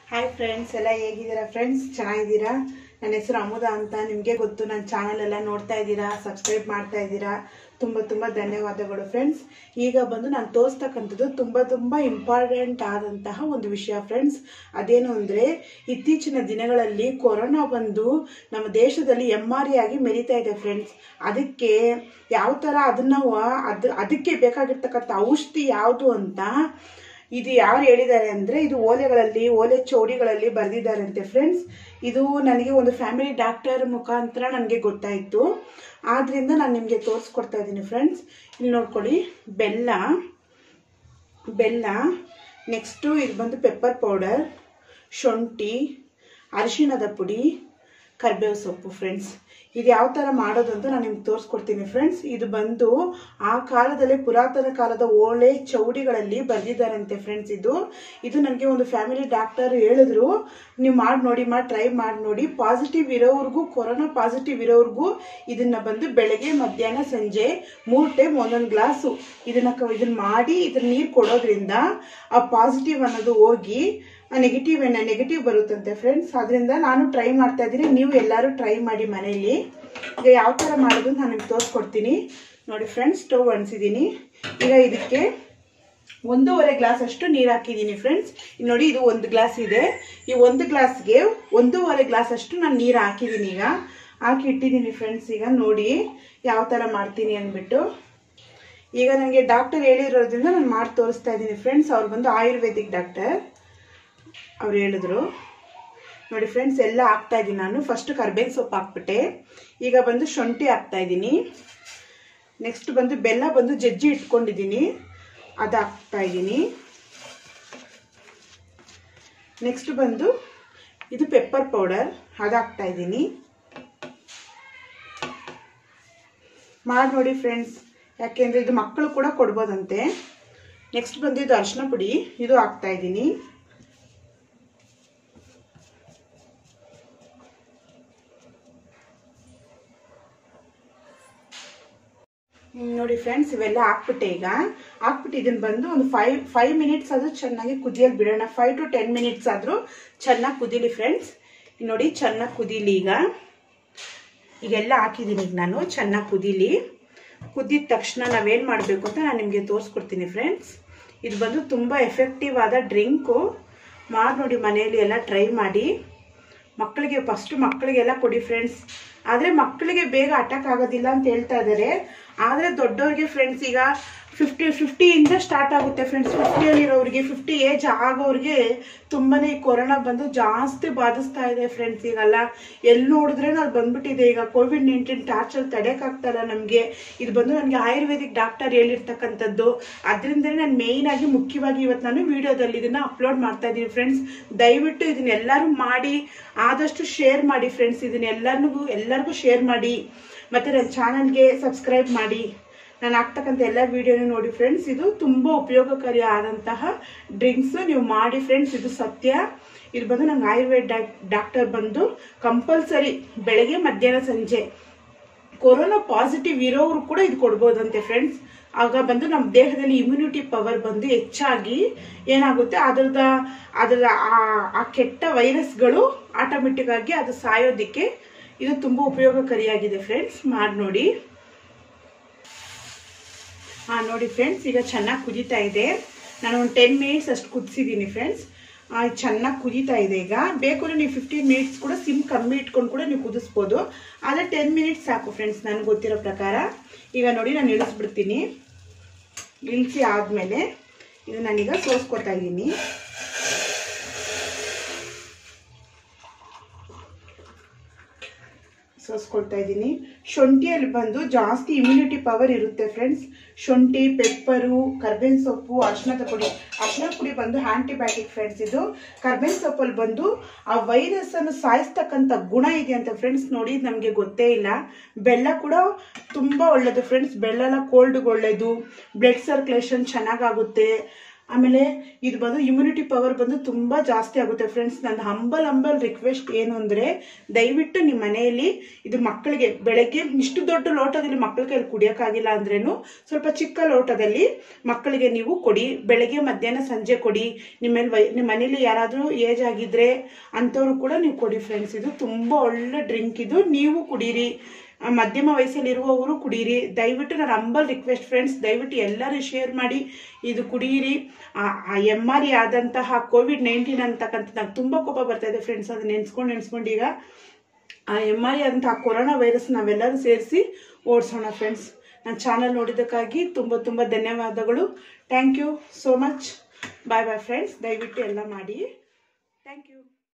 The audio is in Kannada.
ಹಾಯ್ ಫ್ರೆಂಡ್ಸ್ ಎಲ್ಲ ಹೇಗಿದ್ದೀರಾ ಫ್ರೆಂಡ್ಸ್ ಚೆನ್ನಾಗಿದ್ದೀರಾ ನನ್ನ ಹೆಸರು ಅಮುದ ಅಂತ ನಿಮಗೆ ಗೊತ್ತು ನನ್ನ ಚಾನಲ್ ಎಲ್ಲ ನೋಡ್ತಾ ಇದ್ದೀರಾ ಸಬ್ಸ್ಕ್ರೈಬ್ ಮಾಡ್ತಾ ಇದ್ದೀರಾ ತುಂಬ ತುಂಬ ಧನ್ಯವಾದಗಳು ಫ್ರೆಂಡ್ಸ್ ಈಗ ಬಂದು ನಾನು ತೋರಿಸ್ತಕ್ಕಂಥದ್ದು ತುಂಬ ತುಂಬ ಇಂಪಾರ್ಟೆಂಟ್ ಆದಂತಹ ಒಂದು ವಿಷಯ ಫ್ರೆಂಡ್ಸ್ ಅದೇನು ಅಂದರೆ ಇತ್ತೀಚಿನ ದಿನಗಳಲ್ಲಿ ಕೊರೋನಾ ಬಂದು ನಮ್ಮ ದೇಶದಲ್ಲಿ ಎಮ್ ಆರ್ ಆಗಿ ಮೆರಿತಾ ಇದೆ ಫ್ರೆಂಡ್ಸ್ ಅದಕ್ಕೆ ಯಾವ ಥರ ಅದನ್ನು ಅದು ಅದಕ್ಕೆ ಬೇಕಾಗಿರ್ತಕ್ಕಂಥ ಔಷಧಿ ಯಾವುದು ಅಂತ ಇದು ಯಾರು ಹೇಳಿದ್ದಾರೆ ಅಂದರೆ ಇದು ಓಲೆಗಳಲ್ಲಿ ಓಲೆ ಚೌಡಿಗಳಲ್ಲಿ ಬರೆದಿದ್ದಾರಂತೆ ಫ್ರೆಂಡ್ಸ್ ಇದು ನನಗೆ ಒಂದು ಫ್ಯಾಮಿಲಿ ಡಾಕ್ಟರ್ ಮುಖಾಂತರ ನನಗೆ ಗೊತ್ತಾಯಿತು ಆದ್ದರಿಂದ ನಾನು ನಿಮಗೆ ತೋರಿಸ್ಕೊಡ್ತಾ ಇದ್ದೀನಿ ಫ್ರೆಂಡ್ಸ್ ಇಲ್ಲಿ ನೋಡ್ಕೊಳ್ಳಿ ಬೆಲ್ಲ ಬೆಲ್ಲ ನೆಕ್ಸ್ಟು ಇದು ಬಂದು ಪೆಪ್ಪರ್ ಪೌಡರ್ ಶುಂಠಿ ಅರಿಶಿಣದ ಪುಡಿ ಕರ್ಬೇವು ಸೊಪ್ಪು ಫ್ರೆಂಡ್ಸ್ ಇದು ಯಾವ ಥರ ಮಾಡೋದು ಅಂತ ನಾನು ನಿಮ್ಗೆ ತೋರಿಸ್ಕೊಡ್ತೀನಿ ಫ್ರೆಂಡ್ಸ್ ಇದು ಬಂದು ಆ ಕಾಲದಲ್ಲಿ ಪುರಾತನ ಕಾಲದ ಓಲೆ ಚೌಡಿಗಳಲ್ಲಿ ಬರೆದಿದ್ದಾರಂತೆ ಫ್ರೆಂಡ್ಸ್ ಇದು ಇದು ನನಗೆ ಒಂದು ಫ್ಯಾಮಿಲಿ ಡಾಕ್ಟರ್ ಹೇಳಿದ್ರು ನೀವು ಮಾಡಿ ನೋಡಿ ಮಾಡಿ ಟ್ರೈ ಮಾಡಿ ನೋಡಿ ಪಾಸಿಟಿವ್ ಇರೋವ್ರಿಗೂ ಕೊರೋನಾ ಪಾಸಿಟಿವ್ ಇರೋವ್ರಿಗೂ ಇದನ್ನ ಬಂದು ಬೆಳಗ್ಗೆ ಮಧ್ಯಾಹ್ನ ಸಂಜೆ ಮೂರು ಟೈಮ್ ಒಂದೊಂದು ಗ್ಲಾಸು ಇದನ್ನ ಕ- ಇದನ್ನ ಮಾಡಿ ಇದ್ರ ನೀರು ಕೊಡೋದ್ರಿಂದ ಆ ಪಾಸಿಟಿವ್ ಅನ್ನೋದು ಹೋಗಿ ನೆಗೆಟಿವ್ ಏನ ನೆಗೆಟಿವ್ ಬರುತ್ತಂತೆ ಫ್ರೆಂಡ್ಸ್ ಅದರಿಂದ ನಾನು ಟ್ರೈ ಮಾಡ್ತಾ ಇದ್ದೀನಿ ನೀವು ಎಲ್ಲರೂ ಟ್ರೈ ಮಾಡಿ ಮನೆಯಲ್ಲಿ ಈಗ ಯಾವ ಥರ ಮಾಡೋದು ನಾನು ನಿಮ್ಗೆ ತೋರಿಸ್ಕೊಡ್ತೀನಿ ನೋಡಿ ಫ್ರೆಂಡ್ಸ್ ಸ್ಟವ್ ಅಣಿಸಿದ್ದೀನಿ ಈಗ ಇದಕ್ಕೆ ಒಂದೂವರೆ ಗ್ಲಾಸ್ ಅಷ್ಟು ನೀರು ಹಾಕಿದ್ದೀನಿ ಫ್ರೆಂಡ್ಸ್ ಇಲ್ಲಿ ನೋಡಿ ಇದು ಒಂದು ಗ್ಲಾಸ್ ಇದೆ ಈ ಒಂದು ಗ್ಲಾಸ್ಗೆ ಒಂದೂವರೆ ಗ್ಲಾಸ್ ಅಷ್ಟು ನಾನು ನೀರು ಹಾಕಿದ್ದೀನಿ ಈಗ ಹಾಕಿ ಇಟ್ಟಿದ್ದೀನಿ ಫ್ರೆಂಡ್ಸ್ ಈಗ ನೋಡಿ ಯಾವ ಥರ ಮಾಡ್ತೀನಿ ಅಂದ್ಬಿಟ್ಟು ಈಗ ನನಗೆ ಡಾಕ್ಟರ್ ಹೇಳಿರೋದ್ರಿಂದ ನಾನು ಮಾಡಿ ತೋರಿಸ್ತಾ ಇದ್ದೀನಿ ಫ್ರೆಂಡ್ಸ್ ಅವ್ರು ಬಂದು ಆಯುರ್ವೇದಿಕ್ ಡಾಕ್ಟರ್ ಅವ್ರು ಹೇಳಿದ್ರು ನೋಡಿ ಫ್ರೆಂಡ್ಸ್ ಎಲ್ಲ ಹಾಕ್ತಾ ಇದ್ದೀನಿ ನಾನು ಫಸ್ಟ್ ಕರ್ಬೇವಿನ ಸೊಪ್ಪು ಹಾಕ್ಬಿಟ್ಟೆ ಈಗ ಬಂದು ಶುಂಠಿ ಹಾಕ್ತಾ ಇದ್ದೀನಿ ನೆಕ್ಸ್ಟ್ ಬಂದು ಬೆಲ್ಲ ಬಂದು ಜಜ್ಜಿ ಇಟ್ಕೊಂಡಿದ್ದೀನಿ ಅದು ಹಾಕ್ತಾ ಇದ್ದೀನಿ ನೆಕ್ಸ್ಟ್ ಬಂದು ಇದು ಪೆಪ್ಪರ್ ಪೌಡರ್ ಅದು ಹಾಕ್ತಾ ಇದ್ದೀನಿ ಮಾಡಿ ನೋಡಿ ಫ್ರೆಂಡ್ಸ್ ಯಾಕೆಂದರೆ ಇದು ಮಕ್ಕಳು ಕೂಡ ಕೊಡ್ಬೋದಂತೆ ನೆಕ್ಸ್ಟ್ ಬಂದು ಇದು ಅರಿಶಿನ ಪುಡಿ ಇದು ಹಾಕ್ತಾ ಇದ್ದೀನಿ ಹ್ಮ್, ನೋಡಿ ಫ್ರೆಂಡ್ಸ್ ಇವೆಲ್ಲ ಹಾಕ್ಬಿಟ್ಟೆ ಈಗ ಹಾಕ್ಬಿಟ್ಟು ಇದನ್ನ ಬಂದು ಒಂದು ಫೈವ್ ಫೈವ್ ಮಿನಿಟ್ಸ್ ಆದ್ರೂ ಚೆನ್ನಾಗಿ ಕುದಿಯಲು ಬಿಡೋಣ ಫೈವ್ ಟು ಟೆನ್ ಮಿನಿಟ್ಸ್ ಆದ್ರೂ ಚೆನ್ನಾಗಿ ಕುದೀಲಿ ಫ್ರೆಂಡ್ಸ್ ನೋಡಿ ಚೆನ್ನಾಗಿ ಕುದೀಲಿ ಈಗ ಈಗೆಲ್ಲ ಹಾಕಿದ್ದೀನಿ ಈಗ ನಾನು ಚೆನ್ನಾಗಿ ಕುದೀಲಿ ಕುದ್ದಿದ ತಕ್ಷಣ ನಾವೇನು ಮಾಡಬೇಕು ಅಂತ ನಾನು ನಿಮಗೆ ತೋರಿಸ್ಕೊಡ್ತೀನಿ ಫ್ರೆಂಡ್ಸ್ ಇದು ಬಂದು ತುಂಬ ಎಫೆಕ್ಟಿವ್ ಆದ ಡ್ರಿಂಕು ಮಾಡಿ ನೋಡಿ ಮನೆಯಲ್ಲಿ ಎಲ್ಲ ಟ್ರೈ ಮಾಡಿ ಮಕ್ಕಳಿಗೆ ಫಸ್ಟ್ ಮಕ್ಕಳಿಗೆಲ್ಲ ಕೊಡಿ ಫ್ರೆಂಡ್ಸ್ ಆದರೆ ಮಕ್ಕಳಿಗೆ ಬೇಗ ಅಟ್ಯಾಕ್ ಆಗೋದಿಲ್ಲ ಅಂತ ಹೇಳ್ತಾ ಇದ್ದಾರೆ ಆದರೆ ದೊಡ್ಡವ್ರಿಗೆ ಫ್ರೆಂಡ್ಸ್ ಈಗ ಫಿಫ್ಟಿ ಫಿಫ್ಟಿಯಿಂದ ಸ್ಟಾರ್ಟ್ ಆಗುತ್ತೆ ಫ್ರೆಂಡ್ಸ್ ಫಿಫ್ಟಿಯಲ್ಲಿರೋರಿಗೆ ಫಿಫ್ಟಿ ಏಜ್ ಆಗೋರಿಗೆ ತುಂಬಾ ಈ ಕೊರೋನಾ ಬಂದು ಜಾಸ್ತಿ ಬಾಧಿಸ್ತಾ ಇದೆ ಫ್ರೆಂಡ್ಸ್ ಈಗಲ್ಲ ಎಲ್ಲಿ ನೋಡಿದ್ರೆ ಅಲ್ಲಿ ಬಂದ್ಬಿಟ್ಟಿದೆ ಈಗ ಕೋವಿಡ್ ನೈನ್ಟೀನ್ ಟಾರ್ಚರ್ ತಡೆಯೋಕ್ಕಾಗ್ತಾಯಿಲ್ಲ ನಮಗೆ ಇದು ಬಂದು ನನಗೆ ಆಯುರ್ವೇದಿಕ್ ಡಾಕ್ಟರ್ ಹೇಳಿರ್ತಕ್ಕಂಥದ್ದು ಅದರಿಂದಲೇ ನಾನು ಮೇಯ್ನ್ ಆಗಿ ಮುಖ್ಯವಾಗಿ ಇವತ್ತು ನಾನು ವಿಡಿಯೋದಲ್ಲಿ ಇದನ್ನು ಅಪ್ಲೋಡ್ ಮಾಡ್ತಾ ಇದ್ದೀನಿ ಫ್ರೆಂಡ್ಸ್ ದಯವಿಟ್ಟು ಇದನ್ನ ಎಲ್ಲರೂ ಮಾಡಿ ಆದಷ್ಟು ಶೇರ್ ಮಾಡಿ ಫ್ರೆಂಡ್ಸ್ ಇದನ್ನ ಎಲ್ಲರಿಗೂ ಎಲ್ಲರಿಗೂ ಶೇರ್ ಮಾಡಿ ಮತ್ತು ನನ್ನ ಚಾನಲ್ಗೆ ಸಬ್ಸ್ಕ್ರೈಬ್ ಮಾಡಿ ನಾನು ಹಾಕ್ತಕ್ಕಂಥ ಎಲ್ಲ ವಿಡಿಯೋನು ನೋಡಿ ಫ್ರೆಂಡ್ಸ್ ಇದು ತುಂಬ ಉಪಯೋಗಕಾರಿ ಆದಂತಹ ಡ್ರಿಂಕ್ಸ್ ನೀವು ಮಾಡಿ ಫ್ರೆಂಡ್ಸ್ ಇದು ಸತ್ಯ ಇದು ಬಂದು ನಂಗೆ ಆಯುರ್ವೇದ ಡಾಕ್ಟರ್ ಬಂದು ಕಂಪಲ್ಸರಿ ಬೆಳಗ್ಗೆ ಮಧ್ಯಾಹ್ನ ಸಂಜೆ ಕೊರೋನಾ ಪಾಸಿಟಿವ್ ಇರೋರು ಕೂಡ ಇದು ಕೊಡ್ಬೋದಂತೆ ಫ್ರೆಂಡ್ಸ್ ಆಗ ಬಂದು ನಮ್ಮ ದೇಹದಲ್ಲಿ ಇಮ್ಯುನಿಟಿ ಪವರ್ ಬಂದು ಹೆಚ್ಚಾಗಿ ಏನಾಗುತ್ತೆ ಅದರದ ಅದರ ಆ- ಆ ಕೆಟ್ಟ ವೈರಸ್ಗಳು ಆಟೋಮೆಟಿಕ್ ಆಗಿ ಅದು ಸಾಯೋದಕ್ಕೆ ಇದು ತುಂಬ ಉಪಯೋಗಕಾರಿಯಾಗಿದೆ ಫ್ರೆಂಡ್ಸ್ ಮಾಡಿ ನೋಡಿ ಹಾಂ ನೋಡಿ ಫ್ರೆಂಡ್ಸ್ ಈಗ ಚೆನ್ನಾಗಿ ಕುದೀತಾ ಇದೆ ನಾನು ಒಂದು ಟೆನ್ ಮಿನಿಟ್ಸ್ ಅಷ್ಟು ಕುದಿಸಿದ್ದೀನಿ ಫ್ರೆಂಡ್ಸ್ ಚೆನ್ನಾಗಿ ಕುದೀತಾ ಇದೆ ಈಗ ಬೇಕು ಅಂದರೆ ನೀವು ಫಿಫ್ಟೀನ್ ಮಿನಿಟ್ಸ್ ಕೂಡ ಸಿಮ್ ಕಮ್ಮಿ ಇಟ್ಕೊಂಡು ಕೂಡ ನೀವು ಕುದಿಸ್ಬೋದು ಆದರೆ ಟೆನ್ ಮಿನಿಟ್ಸ್ ಸಾಕು ಫ್ರೆಂಡ್ಸ್ ನನಗೆ ಗೊತ್ತಿರೋ ಪ್ರಕಾರ ಈಗ ನೋಡಿ ನಾನು ಇಳಿಸ್ಬಿಡ್ತೀನಿ ಇಳಿಸಿ ಆದಮೇಲೆ ಇದು ನಾನೀಗ ಸೋಸ್ಕೊತಾ ಇದ್ದೀನಿ ಸೋಸ್ಕೊಳ್ತಾ ಇದ್ದೀನಿ ಶುಂಠಿಯಲ್ಲಿ ಬಂದು ಜಾಸ್ತಿ ಇಮ್ಯುನಿಟಿ ಪವರ್ ಇರುತ್ತೆ ಫ್ರೆಂಡ್ಸ್ ಶುಂಠಿ ಪೆಪ್ಪರು ಕರ್ಬೇವಿನ ಸೊಪ್ಪು ಅರ್ಶಿಣದ ಪುಡಿ ಅರ್ಶಿಣದ ಪುಡಿ ಬಂದು ಆಂಟಿಬಯೋಟಿಕ್ ಫ್ರೆಂಡ್ಸ್ ಇದು ಕರ್ಬೇವಿನ ಸೊಪ್ಪಲ್ಲಿ ಬಂದು ಆ ವೈರಸ್ ಅನ್ನು ಸಾಯಿಸ್ತಕ್ಕಂಥ ಗುಣ ಇದೆ ಅಂತ ಫ್ರೆಂಡ್ಸ್ ನೋಡಿ ನಮಗೆ ಗೊತ್ತೇ ಇಲ್ಲ ಬೆಲ್ಲ ಕೂಡ ತುಂಬ ಒಳ್ಳೆಯದು ಫ್ರೆಂಡ್ಸ್ ಬೆಲ್ಲ ಎಲ್ಲ ಕೋಲ್ಡ್ಗೆ ಒಳ್ಳೆಯದು ಬ್ಲಡ್ ಸರ್ಕ್ಯುಲೇಷನ್ ಚೆನ್ನಾಗಾಗುತ್ತೆ ಆಮೇಲೆ ಇದು ಬಂದು ಇಮ್ಯುನಿಟಿ ಪವರ್ ಬಂದು ತುಂಬ ಜಾಸ್ತಿ ಆಗುತ್ತೆ ಫ್ರೆಂಡ್ಸ್ ನನ್ನ ಹಂಬಲ್ ಹಂಬಲ್ ರಿಕ್ವೆಸ್ಟ್ ಏನು ಅಂದರೆ ದಯವಿಟ್ಟು ನಿಮ್ಮ ಮನೆಯಲ್ಲಿ ಇದು ಮಕ್ಕಳಿಗೆ ಬೆಳಗ್ಗೆ ಇಷ್ಟು ದೊಡ್ಡ ಲೋಟದಲ್ಲಿ ಮಕ್ಕಳ ಕೈಯಲ್ಲಿ ಕುಡಿಯೋಕ್ಕಾಗಿಲ್ಲ ಅಂದ್ರೇನು ಸ್ವಲ್ಪ ಚಿಕ್ಕ ಲೋಟದಲ್ಲಿ ಮಕ್ಕಳಿಗೆ ನೀವು ಕೊಡಿ ಬೆಳಗ್ಗೆ ಮಧ್ಯಾಹ್ನ ಸಂಜೆ ಕೊಡಿ ನಿಮ್ಮಲ್ಲಿ ವೈ ನಿಮ್ಮ ಮನೇಲಿ ಯಾರಾದರೂ ಏಜ್ ಆಗಿದ್ರೆ ಅಂಥವ್ರು ಕೂಡ ನೀವು ಕೊಡಿ ಫ್ರೆಂಡ್ಸ್ ಇದು ತುಂಬ ಒಳ್ಳೆ ಡ್ರಿಂಕ್ ಇದು ನೀವು ಕುಡೀರಿ ಆ, ಮಧ್ಯಮ ವಯಸ್ಸಲ್ಲಿರುವವರು ಕುಡೀರಿ ದಯವಿಟ್ಟು ನಾನು ಅಂಬಲ್ ರಿಕ್ವೆಸ್ಟ್ ಫ್ರೆಂಡ್ಸ್ ದಯವಿಟ್ಟು ಎಲ್ಲರೂ ಶೇರ್ ಮಾಡಿ ಇದು ಕುಡಿಯಿರಿ ಆ ಎಮ್ ಆರ್ ಆದಂತಹ ಕೋವಿಡ್ ನೈನ್ಟೀನ್ ಅಂತಕ್ಕಂಥ ನಂಗೆ ತುಂಬ ಕೋಪ ಬರ್ತಾ ಇದೆ ಫ್ರೆಂಡ್ಸ್ ಅದು ನೆನ್ಸ್ಕೊಂಡು ನೆನ್ಸ್ಕೊಂಡು ಈಗ ಆ ಎಮ್ ಆರ್ ಅಂತ ಕೊರೋನಾ ವೈರಸ್ ನಾವೆಲ್ಲರೂ ಸೇರಿಸಿ ಓಡಿಸೋಣ ಫ್ರೆಂಡ್ಸ್ ನನ್ನ ಚಾನಲ್ ನೋಡಿದ್ದಕ್ಕಾಗಿ ತುಂಬ ತುಂಬ ಧನ್ಯವಾದಗಳು thank you so much bye bye friends ದಯವಿಟ್ಟು ಎಲ್ಲ ಮಾಡಿ ಥ್ಯಾಂಕ್ ಯು